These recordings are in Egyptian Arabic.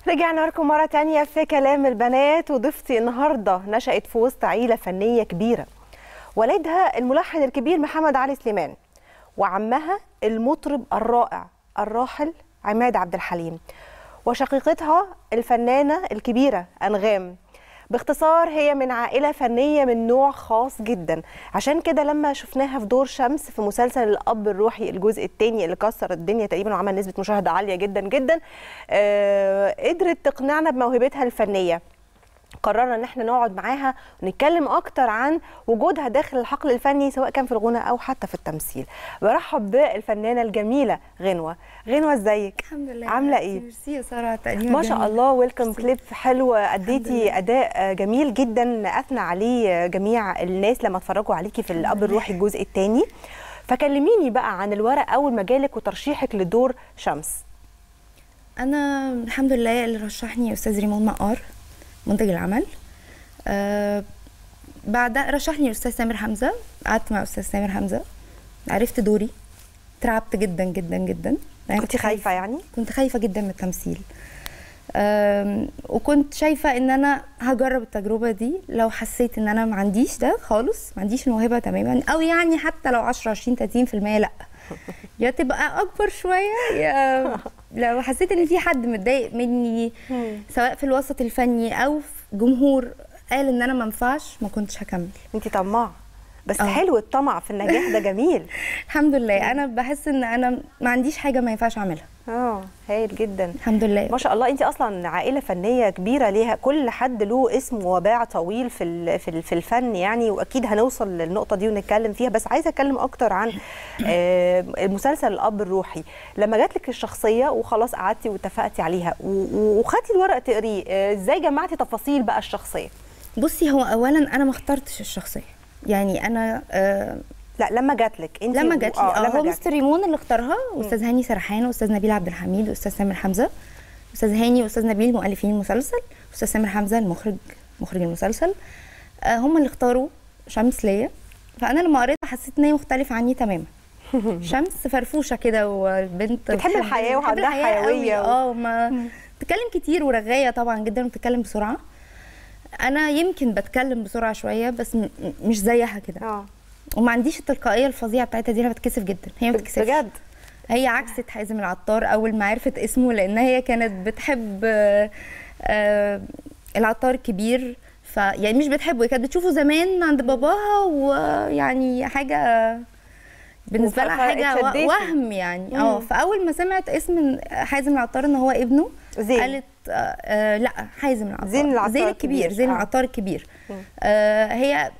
رجعنا لكم مرة تانية في كلام البنات وضيفتي النهاردة نشأت في وسط عيلة فنية كبيرة والدها الملحن الكبير محمد علي سليمان وعمها المطرب الرائع الراحل عماد عبد الحليم وشقيقتها الفنانة الكبيرة أنغام باختصار هي من عائلة فنية من نوع خاص جدا عشان كده لما شفناها في دور شمس في مسلسل الأب الروحي الجزء الثاني اللي كسر الدنيا تقريبا وعمل نسبة مشاهدة عالية جدا جدا آه قدرت تقنعنا بموهبتها الفنية قررنا ان احنا نقعد معاها ونتكلم اكتر عن وجودها داخل الحقل الفني سواء كان في الغنى او حتى في التمثيل برحب بالفنانه الجميله غنوه غنوه ازيك الحمد لله عامله ايه ميرسي يا ساره تقريبا ما شاء الله ويلكم ميرسي. كليب حلو اديتي لله. اداء جميل جدا اثنى عليه جميع الناس لما اتفرجوا عليكي في الاب الروحي الجزء الثاني فكلميني بقى عن الورق اول ما جالك وترشيحك لدور شمس انا الحمد لله اللي رشحني استاذ ريمون مقار منتج العمل آه بعدها رشحني استاذ سامر حمزه قعدت مع استاذ سامر حمزه عرفت دوري اترعبت جدا جدا جدا أنا كنت خايفه يعني كنت خايفه جدا من التمثيل أم، وكنت شايفه ان انا هجرب التجربه دي لو حسيت ان انا ما عنديش ده خالص ما عنديش الموهبه تماما او يعني حتى لو 10 20 30% لا يا تبقى اكبر شويه يا لو حسيت ان في حد متضايق مني سواء في الوسط الفني او في جمهور قال ان انا ما ينفعش ما كنتش هكمل انت طماعه بس آه. حلو الطمع في النجاح ده جميل الحمد لله انا بحس ان انا ما عنديش حاجه ما ينفعش اعملها اه هايل جدا الحمد لله ما شاء الله انت اصلا عائله فنيه كبيره ليها كل حد له اسم وباع طويل في ال- في ال- في الفن يعني واكيد هنوصل للنقطه دي ونتكلم فيها بس عايزه اتكلم اكتر عن آه، المسلسل الاب الروحي لما جات لك الشخصيه وخلاص قعدتي واتفقتي عليها و- و- وخدتي الورق تقريه آه، ازاي جمعتي تفاصيل بقى الشخصيه بصي هو اولا انا ما اخترتش الشخصيه يعني انا آه لا لما جات لك انت لما جات لي آه، آه لما هو جات مستر ريمون اللي اختارها واستاذ هاني سرحان واستاذ نبيل عبد الحميد واستاذ سامر حمزه استاذ هاني واستاذ نبيل مؤلفين المسلسل واستاذ سامر حمزه المخرج مخرج المسلسل آه هم اللي اختاروا شمس ليا فانا لما قريتها حسيت ان هي مختلفه عني تماما شمس فرفوشه كده والبنت بتحب الحياة بتحب وعندها الحياة حيوية قوي. و- اه ما بتتكلم كتير ورغايه طبعا جدا وبتتكلم بسرعه انا يمكن بتكلم بسرعه شويه بس م- مش زيها كده اه وما عنديش التلقائيه الفظيعه بتاعتها دي انا بتكسف جدا هي ما بتتكسفش بجد هي عكسة حازم العطار اول ما عرفت اسمه لان هي كانت بتحب آه، آه، العطار الكبير ف يعني مش بتحبه هي كانت بتشوفه زمان عند باباها ويعني حاجه بالنسبه لها وف- حاجه و- فاتشدتي. وهم يعني اه فاول ما سمعت اسم حازم العطار ان هو ابنه زين. قالت آه آه لا حازم العطار زين العطار زين الكبير. الكبير زين آه. العطار الكبير آه هي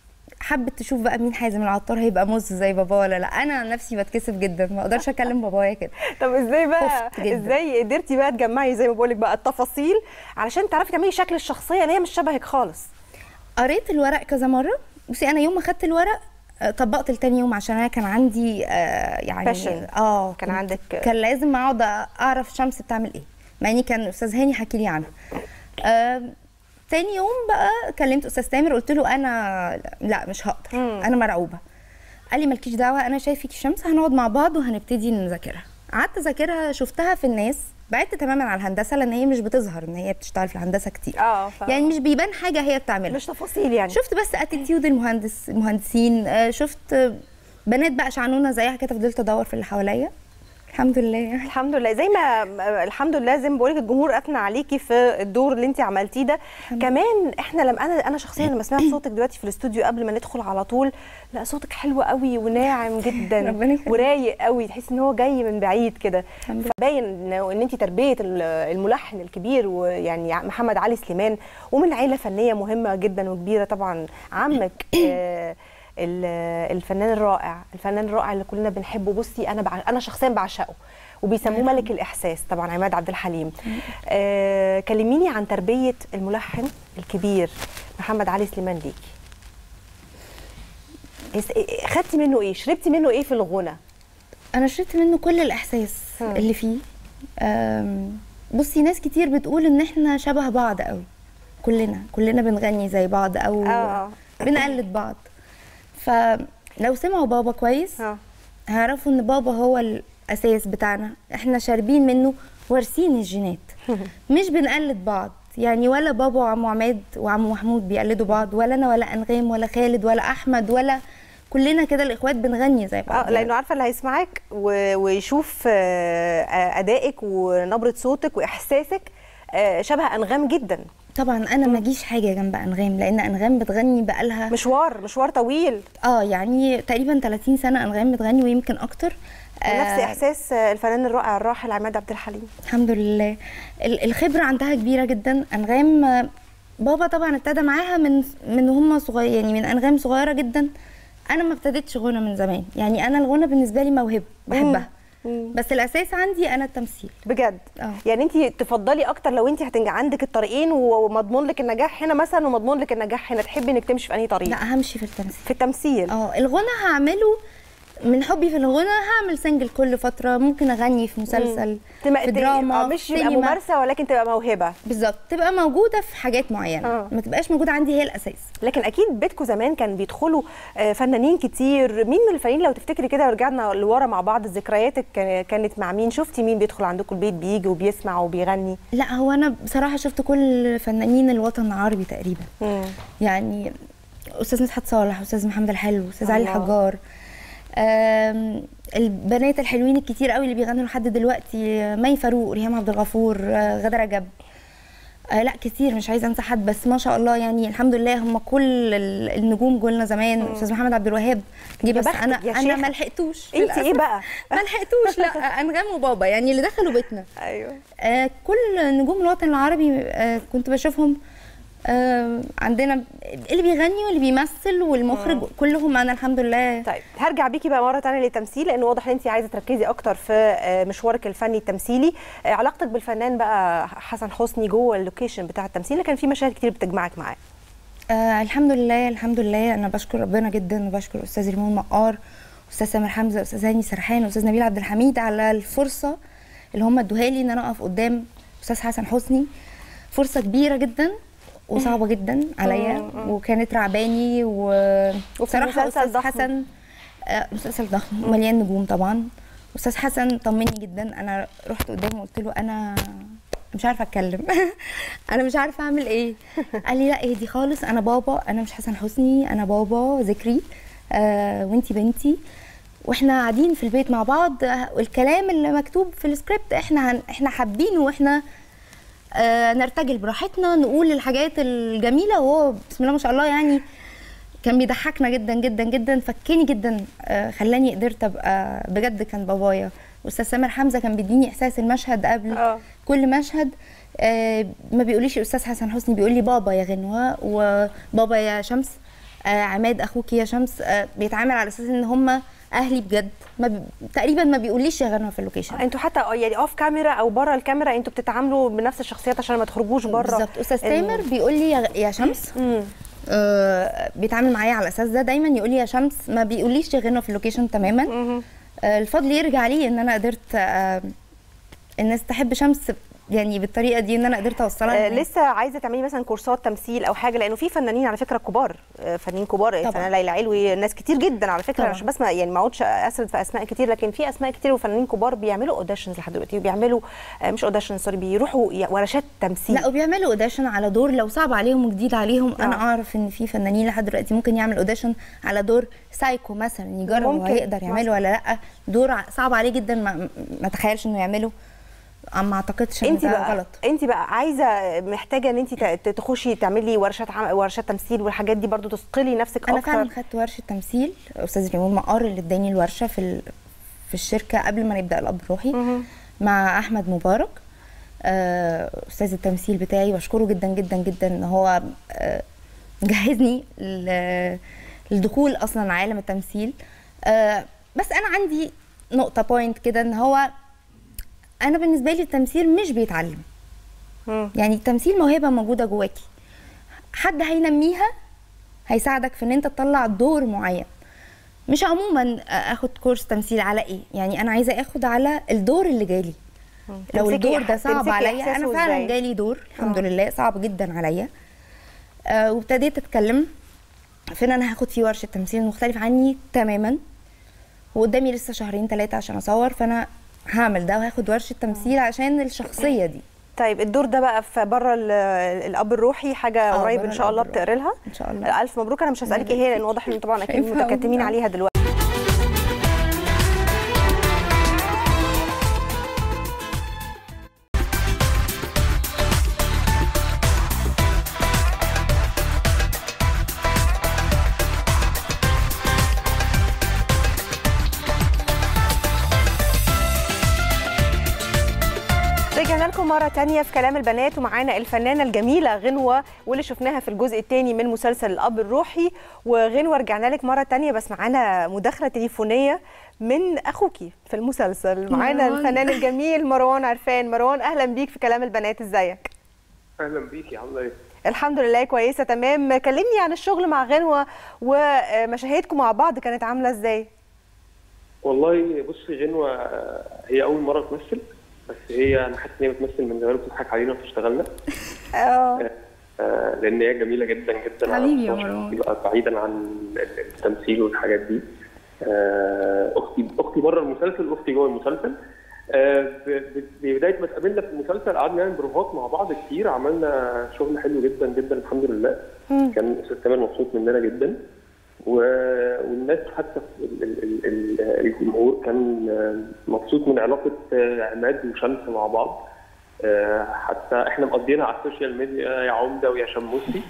حبت تشوف بقى مين حازم العطار هيبقى مز زي باباه ولا لا انا عن نفسي بتكسف جدا ما اقدرش اكلم بابايا كده طب ازاي بقى خفت جداً. ازاي قدرتي بقى تجمعي زي ما بقول لك بقى التفاصيل علشان تعرفي تعملي شكل الشخصيه اللي هي مش شبهك خالص قريت الورق كذا مره بصي انا يوم ما خدت الورق آه، طبقت لتاني يوم عشان انا كان عندي آه يعني Passion. اه كان كنت- عندك- كان لازم اقعد اعرف شمس بتعمل ايه مع اني كان استاذ هاني حكي لي عنها آه تاني يوم بقى كلمت استاذ تامر قلت له انا لا مش هقدر مم. انا مرعوبه قال لي مالكيش دعوه انا شايف فيكي شمس هنقعد مع بعض وهنبتدي نذاكرها قعدت اذاكرها شفتها في الناس بعدت تماما على الهندسه لان هي مش بتظهر ان هي بتشتغل في الهندسه كتير اه ف... يعني مش بيبان حاجه هي بتعملها مش تفاصيل يعني شفت بس اتيتيود المهندس المهندسين آه، شفت آه، بنات بقى شعنونه زيها كده فضلت ادور في اللي حواليا الحمد لله يعني الحمد لله زي ما الحمد لله زي ما بقول لك الجمهور اثنى عليكي في الدور اللي انت عملتيه ده كمان احنا لما انا انا شخصيا لما سمعت صوتك دلوقتي في الاستوديو قبل ما ندخل على طول لا صوتك حلو قوي وناعم جدا ربنا يخليك. ورايق قوي تحس ان هو جاي من بعيد كده الحمد لله. فباين ان ان انت تربيه ال- الملحن الكبير ويعني محمد علي سليمان ومن عيله فنيه مهمه جدا وكبيره طبعا عمك آه، ال- الفنان الرائع الفنان الرائع اللي كلنا بنحبه بصي انا بع... انا شخصيا بعشقه وبيسموه ملك الاحساس طبعا عماد عبد الحليم آه كلميني عن تربيه الملحن الكبير محمد علي سليمان ليكي اس- خدتي منه ايه شربتي منه ايه في الغنى انا شربت منه كل الاحساس مم. اللي فيه آم، بصي ناس كتير بتقول ان احنا شبه بعض قوي كلنا كلنا بنغني زي بعض او اه بنقلد بعض فلو سمعوا بابا كويس اه هيعرفوا ان بابا هو الاساس بتاعنا احنا شاربين منه وارثين الجينات مش بنقلد بعض يعني ولا بابا وعم عماد وعم محمود بيقلدوا بعض ولا انا ولا انغام ولا خالد ولا احمد ولا كلنا كده الاخوات بنغني زي بعض اه لانه عارفه اللي هيسمعك و- ويشوف آه، آه، ادائك ونبره صوتك واحساسك آه، شبه انغام جدا طبعا انا ما اجيش حاجه جنب انغام لان انغام بتغني بقالها مشوار مشوار طويل اه يعني تقريبا 30 سنه انغام بتغني ويمكن اكتر ونفس آه، احساس آه، الفنان الرائع الراحل عماد عبد الحليم الحمد لله ال- الخبره عندها كبيره جدا انغام آه، بابا طبعا ابتدى معاها من من هم صغير يعني من انغام صغيره جدا انا ما ابتديتش غنى من زمان يعني انا الغنى بالنسبه لي موهبه بحبها مم. بس الاساس عندي انا التمثيل بجد اه. يعني انت تفضلي اكتر لو انت هتنجح عندك الطريقين ومضمون لك النجاح هنا مثلا ومضمون لك النجاح هنا تحبي انك تمشي في انهي طريق لا همشي في التمثيل في التمثيل اه الغنى هعمله من حبي في الغنى هعمل سنجل كل فتره ممكن اغني في مسلسل تم- في ت- دراما اه مش في يبقى سينما. ممارسه ولكن تبقى موهبه بالظبط تبقى موجوده في حاجات معينه اه. ما تبقاش موجوده عندي هي الاساس لكن اكيد بيتكم زمان كان بيدخلوا آه، فنانين كتير مين من الفنانين لو تفتكري كده ورجعنا لورا مع بعض ذكرياتك كان- كانت مع مين شفتي مين بيدخل عندكم البيت بيجي وبيسمع وبيغني لا هو انا بصراحه شفت كل فنانين الوطن العربي تقريبا مم. يعني استاذ مدحت صالح استاذ محمد الحلو استاذ علي الله. الحجار آم، البنات الحلوين الكتير قوي اللي بيغنوا لحد دلوقتي مي فاروق ريهام عبد الغفور آه، غادة رجب آه لا كتير مش عايزه انسى حد بس ما شاء الله يعني الحمد لله هم كل ال- النجوم جولنا زمان استاذ محمد عبد الوهاب جه بس بختك انا يا انا شيخة. ما لحقتوش انت للأسف. ايه بقى ما لحقتوش لا انغام وبابا يعني اللي دخلوا بيتنا ايوه آه كل نجوم الوطن العربي آه كنت بشوفهم آه عندنا اللي بيغني واللي بيمثل والمخرج كلهم انا الحمد لله طيب هرجع بيكي بقى مره ثانيه للتمثيل لان واضح ان انت عايزه تركزي اكتر في آه، مشوارك الفني التمثيلي آه، علاقتك بالفنان بقى حسن حسني جوه اللوكيشن بتاع التمثيل كان في مشاهد كتير بتجمعك معاه آه الحمد لله الحمد لله انا بشكر ربنا جدا وبشكر استاذ ريمون مقار استاذ سامر حمزه استاذ هاني سرحان واستاذ نبيل عبد الحميد على الفرصه اللي هم ادوها لي ان انا اقف قدام استاذ حسن حسني فرصه كبيره جدا وصعبه جدا عليا وكانت رعباني وبصراحه مسلسل استاذ ضخم. حسن آه، مسلسل ضخم ومليان نجوم طبعا استاذ حسن طمني جدا انا رحت قدامه وقلت له انا مش عارفه اتكلم انا مش عارفه اعمل ايه قال لي لا اهدي خالص انا بابا انا مش حسن حسني انا بابا ذكري آه وانتي بنتي واحنا قاعدين في البيت مع بعض آه، والكلام اللي مكتوب في السكريبت احنا هن... احنا حابينه واحنا آه نرتجل براحتنا نقول الحاجات الجميله وهو بسم الله ما شاء الله يعني كان بيضحكنا جدا جدا جدا فكني جدا آه، خلاني قدرت ابقى بجد كان بابايا استاذ سامر حمزه كان بيديني احساس المشهد قبل اه. كل مشهد آه، ما بيقوليش استاذ حسن حسني بيقول لي بابا يا غنوه وبابا يا شمس آه، عماد اخوك يا شمس آه، بيتعامل على اساس ان هم اهلي بجد ما بي... تقريبا ما بيقوليش يا غنوه في اللوكيشن انتوا حتى يعني اوف كاميرا او بره الكاميرا انتوا بتتعاملوا بنفس الشخصيات عشان ما تخرجوش بره بالظبط استاذ تامر بيقول لي يا, يا شمس امم آه، بيتعامل معايا على اساس ده دايما يقول لي يا شمس ما بيقوليش غنى في اللوكيشن تماما آه، الفضل يرجع لي ان انا قدرت آه، الناس تحب شمس يعني بالطريقه دي ان انا قدرت اوصلها آه للناس. لسه عايزه تعملي مثلا كورسات تمثيل او حاجه لانه في فنانين على فكره كبار آه فنانين كبار طبعاً. الفنانه ليلى علوي ناس كتير جدا على فكره طبعاً. عشان بس ما يعني ما اقعدش اسرد في اسماء كتير لكن في اسماء كتير وفنانين كبار بيعملوا اوديشنز لحد دلوقتي وبيعملوا آه مش اوديشنز سوري بيروحوا ي- ورشات تمثيل لا وبيعملوا اوديشن على دور لو صعب عليهم وجديد عليهم انا آه. اعرف ان في فنانين لحد دلوقتي ممكن يعمل اوديشن على دور سايكو مثلا يجرب هو ممكن. هيقدر يعمله ولا لا دور ع- صعب عليه جدا ما, ما تخيلش انه يعمله ما اعتقدش ان انت ده بقى غلط انت بقى عايزه محتاجه ان انت ت- تخشي تعملي ورشات عم... ورشات تمثيل والحاجات دي برضو تثقلي نفسك انا اكتر فعلا خدت ورشه تمثيل استاذ ريمون مقار اللي اداني الورشه في ال... في الشركه قبل ما نبدا الاب الروحي مهم. مع احمد مبارك آه، استاذ التمثيل بتاعي بشكره جدا جدا جدا ان هو آه، جهزني ل- للدخول اصلا عالم التمثيل آه، بس انا عندي نقطه بوينت كده ان هو انا بالنسبه لي التمثيل مش بيتعلم مم. يعني التمثيل موهبه موجوده جواكي حد هينميها هيساعدك في ان انت تطلع دور معين مش عموما اخد كورس تمثيل على ايه يعني انا عايزه اخد على الدور اللي جالي لو تمسكي الدور ده إح- صعب تمسكي عليا انا إحساسه فعلا إزاي؟ جالي دور الحمد آه. لله صعب جدا عليا آه وابتديت اتكلم في ان انا هاخد فيه ورشه تمثيل مختلف عني تماما وقدامي لسه شهرين ثلاثه عشان اصور فانا هعمل ده وهاخد ورشه تمثيل عشان الشخصيه دي طيب الدور ده بقى في بره ال- الاب الروحي حاجه آه، قريب بره ان شاء الله الأب الروحي. بتقري لها ان شاء الله الف مبروك انا مش هسالك ايه هي لان واضح ان طبعا اكيد شايفة متكتمين أهو. عليها دلوقتي رجعنا لكم مرة تانية في كلام البنات ومعانا الفنانة الجميلة غنوة واللي شفناها في الجزء الثاني من مسلسل الأب الروحي وغنوة رجعنا لك مرة تانية بس معانا مداخلة تليفونية من أخوكي في المسلسل معانا مروان. الفنان الجميل مروان عرفان مروان أهلا بيك في كلام البنات ازيك اهلا بيكي عامله ايه؟ الحمد لله كويسة تمام كلمني عن الشغل مع غنوة ومشاهدكم مع بعض كانت عاملة ازاي والله بصي غنوه آه، هي اول مره تمثل بس هي انا حاسس ان هي بتمثل من زمان بتضحك علينا فاشتغلنا اه آه، لان هي جميله جدا جدا على حبيبي يا مستوى مروان. شخصي بقى بعيدا عن ال- التمثيل والحاجات دي آه، اختي اختي بره المسلسل واختي جوه المسلسل آه، ب- ب- ببدايه ما اتقابلنا في المسلسل قعدنا نعمل بروفات مع بعض كتير عملنا شغل حلو جدا جدا الحمد لله كان استاذ تامر مبسوط مننا جدا و- والناس حتى في ال- ال- ال- ال- الجمهور كان آه، مبسوط من علاقه آه، عماد وشمس مع بعض آه، حتى احنا مقضيينها على السوشيال ميديا يا عمده ويا شموسي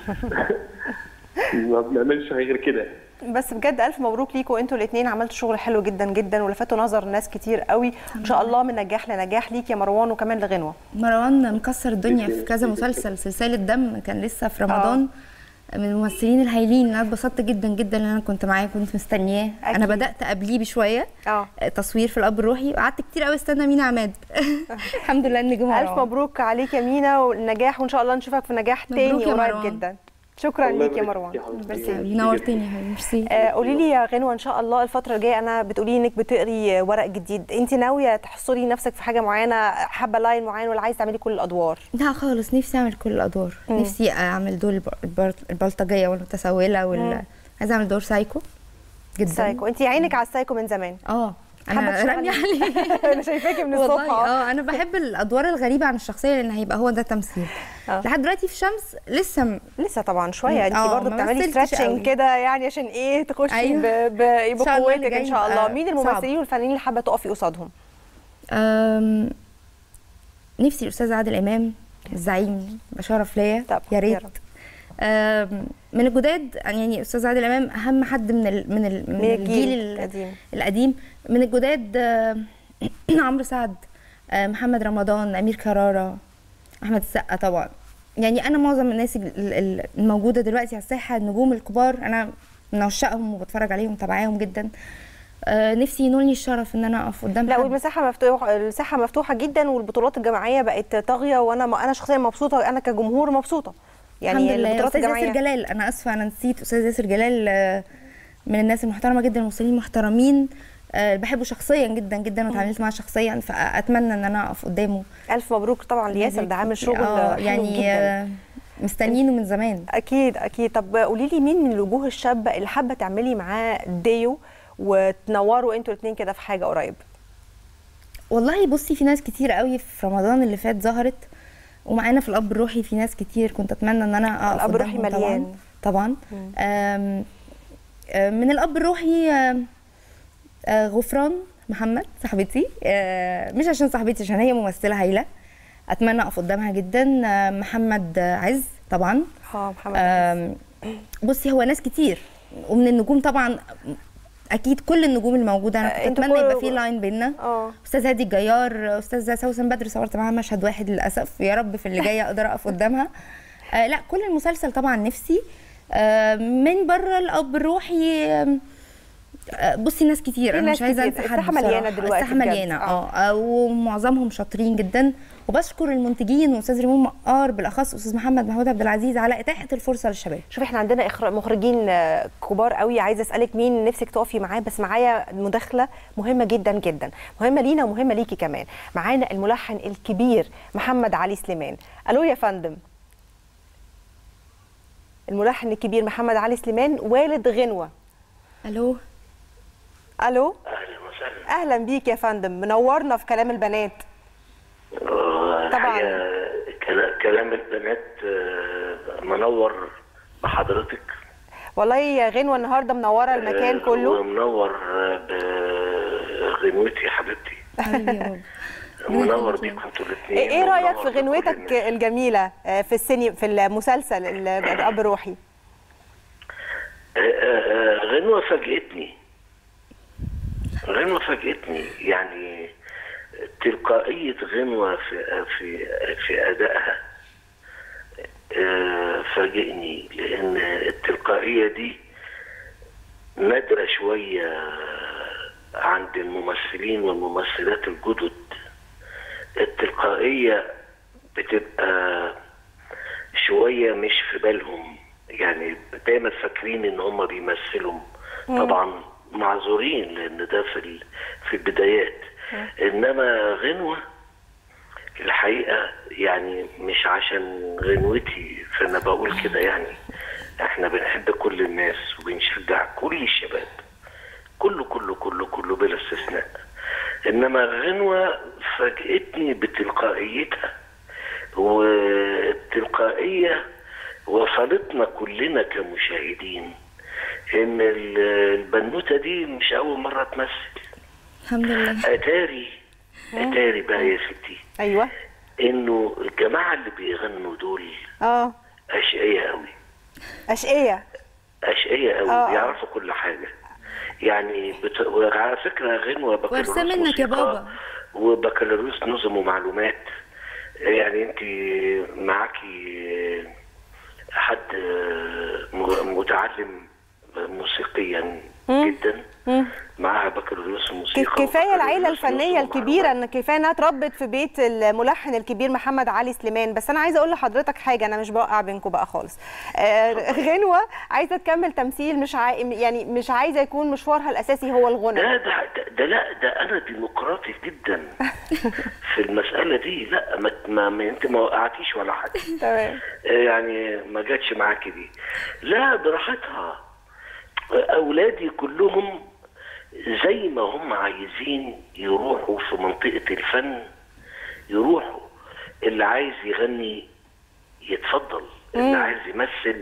ما بنعملش غير كده بس بجد الف مبروك ليكوا انتوا الاثنين عملتوا شغل حلو جدا جدا ولفتوا نظر ناس كتير قوي ان شاء الله من نجاح لنجاح ليك يا مروان وكمان لغنوه مروان مكسر الدنيا في كذا مسلسل سلسله دم كان لسه في رمضان من الممثلين الهايلين انا اتبسطت جدا جدا ان انا كنت معاه كنت مستنياه انا أكيد. بدات قبليه بشويه اه تصوير في الاب الروحي وقعدت كتير قوي استنى مين عماد الحمد لله ان جه الف مروان مبروك عليك يا مينا والنجاح وان شاء الله نشوفك في نجاح مبروك تاني يا قريب مروان. جدا شكرا الله ليك يا يبارك مروان فيك يا حبيبتي. ميرسي. ميرسي نورتني يا حبيبي ميرسي آه، قولي لي يا غنوه ان شاء الله الفتره الجايه انا بتقولي انك بتقري ورق جديد انت ناويه تحصري نفسك في حاجه معينه حابه لاين معين ولا عايزه تعملي كل الادوار لا خالص نفسي اعمل كل الادوار مم. نفسي اعمل دور الب- البر- البلطجيه والمتسوله مم. وال عايزه اعمل دور سايكو جدا سايكو انت عينك على السايكو من زمان اه حابة انا تشتغلي؟ راميه عليه انا شايفاكي من والله الصبح آه. اه انا بحب الادوار الغريبه عن الشخصيه لان هيبقى هو ده تمثيل آه. لحد دلوقتي في شمس لسه م- لسه طبعا شويه انت آه، برضو ما بتعملي مثلتش ستريتشنج قوي. كده يعني عشان ايه تخشي أيوة. ب- ب- إن شاء الله اللي بقوتك ان جاي شاء الله يبقى مين صعب. الممثلين والفنانين اللي حابه تقفي قصادهم أم، نفسي الاستاذ عادل امام الزعيم بشرف ليا طب، يا يا ريت رب. أم، من الجداد يعني استاذ عادل امام اهم حد من ال من, ال من من الجيل الجيل ال- القديم القديم من الجداد آه، عمرو سعد آه، محمد رمضان امير كرارة احمد السقا طبعا يعني انا معظم الناس ال- ال- الموجوده دلوقتي على الساحه النجوم الكبار انا من عشاقهم وبتفرج عليهم متابعاهم جدا آه، نفسي ينولني الشرف ان انا اقف قدام لا حد. والمساحه مفتوحه الساحه مفتوحه جدا والبطولات الجماعيه بقت طاغيه وانا انا شخصيا مبسوطه انا كجمهور مبسوطه الحمد يعني لله البطولات استاذ ياسر الجماعيه جلال انا اسفه انا نسيت استاذ ياسر جلال آه، من الناس المحترمه جدا الممثلين محترمين آه، بحبه شخصيا جدا جدا واتعاملت معاه شخصيا فاتمنى ان انا اقف قدامه الف مبروك طبعا لياسر ده عامل شغل آه، حلو يعني جدا. آه، مستنيينه من زمان اكيد اكيد طب قولي لي مين من الوجوه الشابه اللي حابه تعملي معاه ديو وتنوروا انتوا الاثنين كده في حاجه قريب والله بصي في ناس كتير قوي في رمضان اللي فات ظهرت ومعانا في الاب الروحي في ناس كتير كنت اتمنى ان انا اقف الأب الروحي قدامهم مليان. طبعا طبعا آم، آم، من الاب الروحي آم، آه، غفران محمد صاحبتي آه، مش عشان صاحبتي عشان هي ممثله هايله اتمنى اقف قدامها جدا آه، محمد عز طبعا اه محمد آم، بصي هو ناس كتير ومن النجوم طبعا اكيد كل النجوم الموجوده انا آه، كنت انتوا اتمنى كل- يبقى في لاين بينا اه استاذ هادي الجيار استاذه سوسن بدر صورت معاها مشهد واحد للاسف يا رب في اللي جاي اقدر اقف قدامها آه لا كل المسلسل طبعا نفسي آه من بره الاب الروحي آم، آه بصي ناس كتير في انا ناس مش عايزه كتير. انسى حد الساحة مليانة بصراحة. دلوقتي الساحه بجد. مليانه آه. اه آه، ومعظمهم شاطرين جدا وبشكر المنتجين واستاذ ريمون مقار بالاخص استاذ محمد محمود عبد العزيز على اتاحه الفرصه للشباب شوفي احنا عندنا إخر- مخرجين آه، كبار قوي عايزه اسالك مين نفسك تقفي معاه بس معايا مداخله مهمه جدا جدا مهمه لينا ومهمه ليكي كمان معانا الملحن الكبير محمد علي سليمان الو يا فندم الملحن الكبير محمد علي سليمان والد غنوه الو الو اهلا وسهلا اهلا بيك يا فندم منورنا في كلام البنات آه، طبعاً. الحقيقة كلا- كلام البنات آه، منور بحضرتك والله يا غنوه النهارده منوره المكان آه، كله ومنور آه، بغنوتي يا حبيبتي حبيبي يا بابا منور بيكم انتوا الاثنين ايه إيه رايك في غنوتك الجميله آه، في السينما في المسلسل ال- الاب الروحي غنوة فاجئتني غنوة فاجئتني يعني تلقائية غنوة في في في أدائها آه، فاجئني لأن التلقائية دي نادرة شوية عند الممثلين والممثلات الجدد التلقائية بتبقى شوية مش في بالهم يعني دايما فاكرين ان هم بيمثلوا طبعا معذورين لان ده في ال- في البدايات انما غنوة الحقيقة يعني مش عشان غنوتي فانا بقول كده يعني احنا بنحب كل الناس وبنشجع كل الشباب كله كله كله كله بلا استثناء انما غنوة فاجئتني بتلقائيتها والتلقائية وصلتنا كلنا كمشاهدين ان ال- البنوتة دي مش اول مرة تمثل الحمد لله اتاري اتاري بقى يا ستي ايوه انه الجماعة اللي بيغنوا دول اه اشقية قوي اشقيه اشقية قوي آه. بيعرفوا كل حاجة يعني بت... وعلى فكرة غنوة بكالوريوس وارسام منك يا موسيقى بابا. وبكالوريوس نظم ومعلومات يعني انت معاكي حد م- متعلم موسيقيا جدا معاها بكالوريوس ك- موسيقى كفايه العيله وبكالوريوس الفنيه نظم الكبيره ومعلومات. ان كفايه انها اتربت في بيت الملحن الكبير محمد علي سليمان بس انا عايزه اقول لحضرتك حاجه انا مش بوقع بينكم بقى خالص آه، غنوه عايزه تكمل تمثيل مش عاي... يعني مش عايزه يكون مشوارها الاساسي هو الغنى ده ده ده, ده لا ده انا ديمقراطي جدا في المساله دي لا ما, ما, ما انت ما وقعتيش ولا حاجه تمام يعني ما جاتش معاكي دي لا براحتها اولادي كلهم زي ما هم عايزين يروحوا في منطقه الفن يروحوا اللي عايز يغني يتفضل اللي عايز يمثل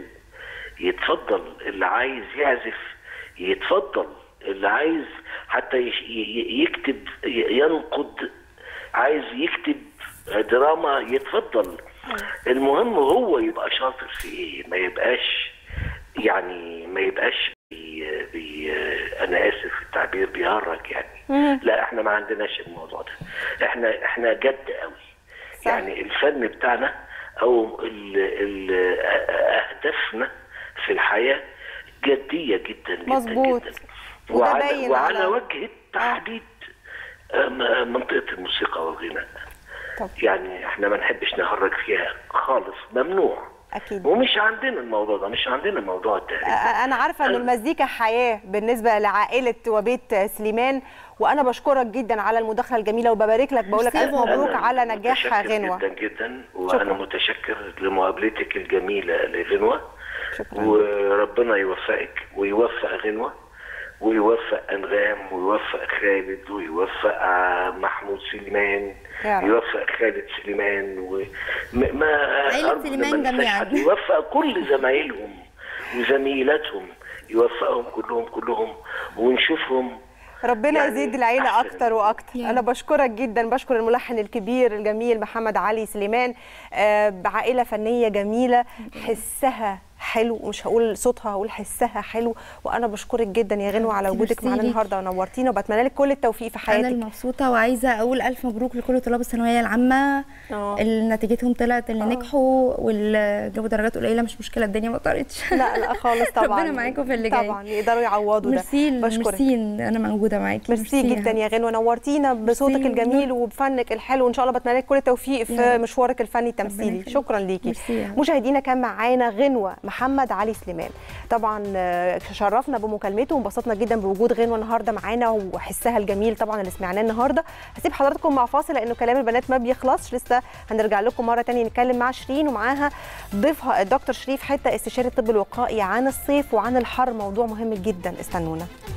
يتفضل اللي عايز يعزف يتفضل اللي عايز حتى يش- ي- ي- يكتب ي- ينقد عايز يكتب دراما يتفضل المهم هو يبقى شاطر في ايه ما يبقاش يعني ما يبقاش بي بي انا اسف في التعبير بيهرج يعني لا احنا ما عندناش الموضوع ده احنا احنا جد قوي صح. يعني الفن بتاعنا او ال ال اهدافنا في الحياه جديه جدا جدا مظبوط. جدا وده وعلى, باين وعلى على- وجه التحديد آم، منطقه الموسيقى والغناء طب. يعني احنا ما نحبش نهرج فيها خالص ممنوع اكيد ومش عندنا الموضوع ده مش عندنا موضوع التهريج آه، انا عارفه ان المزيكا حياه بالنسبه لعائله وبيت سليمان وانا بشكرك جدا على المداخله الجميله وببارك لك بقول لك ميرسي الف يا بابا. مبروك أنا على نجاح متشكر غنوه جدا جدا وانا شكرا. متشكر لمقابلتك الجميله لغنوه شكرا. وربنا يوفقك ويوفق غنوه ويوفق انغام ويوفق خالد ويوفق آه، محمود سليمان يا رب. يوفق خالد سليمان و... م- ما عيلة أرجو سليمان لما ننساش جميعاً. حد. يوفق كل زمايلهم وزميلاتهم يوفقهم كلهم كلهم ونشوفهم ربنا يعني يزيد العيله أحسن. اكتر واكتر يا انا رب. بشكرك جدا بشكر الملحن الكبير الجميل محمد علي سليمان آه، بعائله فنيه جميله حسها حلو مش هقول صوتها هقول حسها حلو وانا بشكرك جدا يا غنوه على وجودك ميرسي معانا ليكي. النهارده ونورتينا وبتمنى لك كل التوفيق في انا حياتك المبسوطه وعايزه اقول الف مبروك لكل طلاب الثانويه العامه آه. اللي نتيجتهم طلعت اللي نجحوا واللي جابوا درجات قليله مش مشكله الدنيا ما طارتش لا لا خالص طبعا ربنا معاكم في اللي جاي طبعا يقدروا يعوضوا ده ميرسي بشكرك ميرسي إن انا موجوده معاكي ميرسي جدا يا غنوه نورتينا بصوتك ميرسي. الجميل وبفنك الحلو وان شاء الله بتمنى لك كل التوفيق في يا رب. مشوارك الفني التمثيلي يخليك. شكرا ليكي ميرسي يا رب. مشاهدينا كان معانا غنوه محمد علي سليمان طبعا آه، شرفنا بمكالمته وانبسطنا جدا بوجود غنوه النهارده معانا وحسها الجميل طبعا اللي سمعناه النهارده هسيب حضراتكم مع فاصل لانه كلام البنات ما بيخلصش لسه هنرجع لكم مره تانية نتكلم مع شيرين ومعاها ضيفها الدكتور شريف حته استشاري الطب الوقائي عن الصيف وعن الحر موضوع مهم جدا استنونا